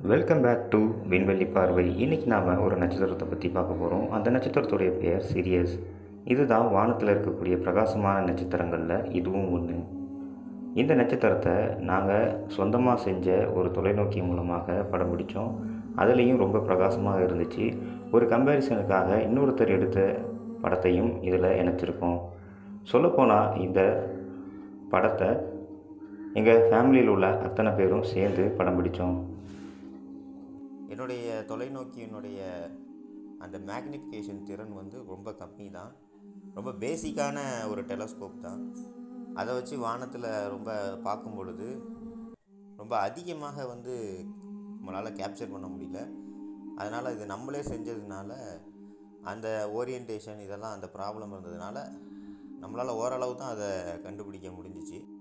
welcome back to விண்வெளி பார்வை இன்றைக்கி நாம் ஒரு நட்சத்திரத்தை பற்றி பார்க்க போகிறோம் அந்த நட்சத்திரத்துடைய பெயர் சிரியஸ் இதுதான் வானத்தில் இருக்கக்கூடிய பிரகாசமான நட்சத்திரங்களில் இதுவும் ஒன்று இந்த நட்சத்திரத்தை நாங்கள் சொந்தமாக செஞ்ச ஒரு தொலைநோக்கி மூலமாக படம் பிடிச்சோம் அதுலேயும் ரொம்ப பிரகாசமாக இருந்துச்சு ஒரு கம்பேரிசனுக்காக இன்னொருத்தர் எடுத்த படத்தையும் இதில் இணைச்சிருக்கோம் சொல்லப்போனால் இந்த படத்தை எங்கள் ஃபேமிலியில் உள்ள அத்தனை பேரும் சேர்ந்து படம் பிடித்தோம் என்னுடைய தொலைநோக்கியினுடைய அந்த மேக்னிஃபிகேஷன் திறன் வந்து ரொம்ப கம்மி தான் ரொம்ப பேசிக்கான ஒரு டெலஸ்கோப் தான் அதை வச்சு வானத்தில் ரொம்ப பார்க்கும் பொழுது ரொம்ப அதிகமாக வந்து நம்மளால் கேப்சர் பண்ண முடியல அதனால் இது நம்மளே செஞ்சதுனால அந்த ஓரியன்டேஷன் இதெல்லாம் அந்த ப்ராப்ளம் இருந்ததுனால நம்மளால் ஓரளவு தான் அதை கண்டுபிடிக்க முடிஞ்சிச்சு